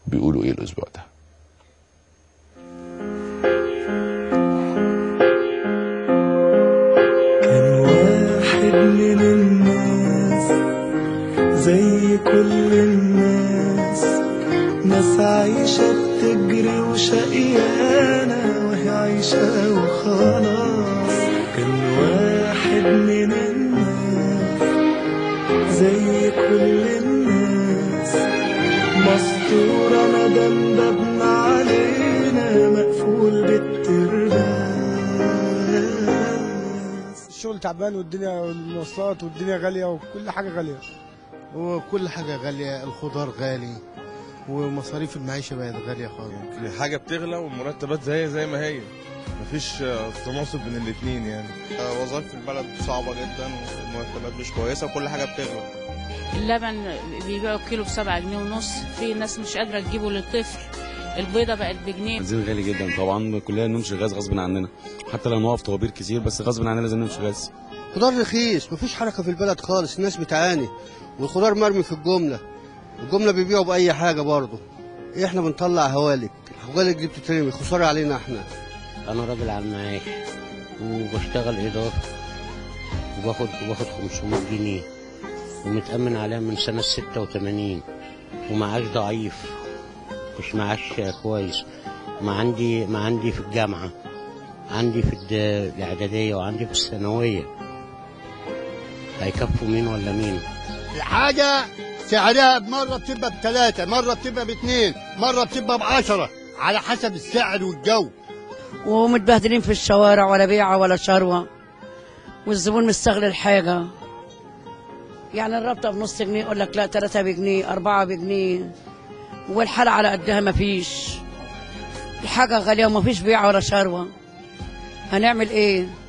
بيقولوا ايه الاسبوع ده كان واحد من الناس زي كل الناس ناس عايشة بتجري وشقيانة وهي عايشة وخلاص كان واحد من الناس زي كل الناس مسطورة مدام بابنا علينا مقفول بالترباس الشغل تعبان والدنيا والمواصلات والدنيا غالية وكل حاجة غالية وكل حاجة غالية الخضار غالي ومصاريف المعيشة بقت غالية خالص الحاجة بتغلى والمرتبات زي زي ما هي مفيش آه، تناسب بين الاتنين يعني وظائف البلد صعبة جدا والمرتبات مش كويسة وكل حاجة بتغلى اللبن بيبيعوا الكيلو بسبعة جنيه ونص في ناس مش قادرة تجيبه للطفل البيضة بقت بجنيه بنزين غالي جدا طبعا كلنا نمشي غاز غصب عننا حتى لو نقف طوابير كتير بس غصب عننا لازم نمشي غاز خضار رخيص مفيش حركه في البلد خالص الناس بتعاني والخضار مرمي في الجمله الجمله بيبيعوا باي حاجه برضه احنا بنطلع هوالك الهوالك دي بتترمي خساره علينا احنا انا راجل على المعاش وبشتغل اداره وباخد وباخد 500 جنيه ومتامن عليها من سنه 86 ومعاش ضعيف مش معاش كويس ما عندي ما عندي في الجامعه عندي في الد- الاعداديه وعندي في الثانويه هيكفوا مين ولا مين الحاجه سعرها مره بتبقى بثلاثه مره بتبقى باثنين مره بتبقى بعشره على حسب السعر والجو ومتبهدلين في الشوارع ولا بيعة ولا شروة والزبون مستغل الحاجة يعني الرابطة بنص جنيه يقول لك لا ثلاثة بجنيه أربعة بجنيه والحالة على قدها مفيش الحاجة غالية ومفيش بيعة ولا شروة هنعمل ايه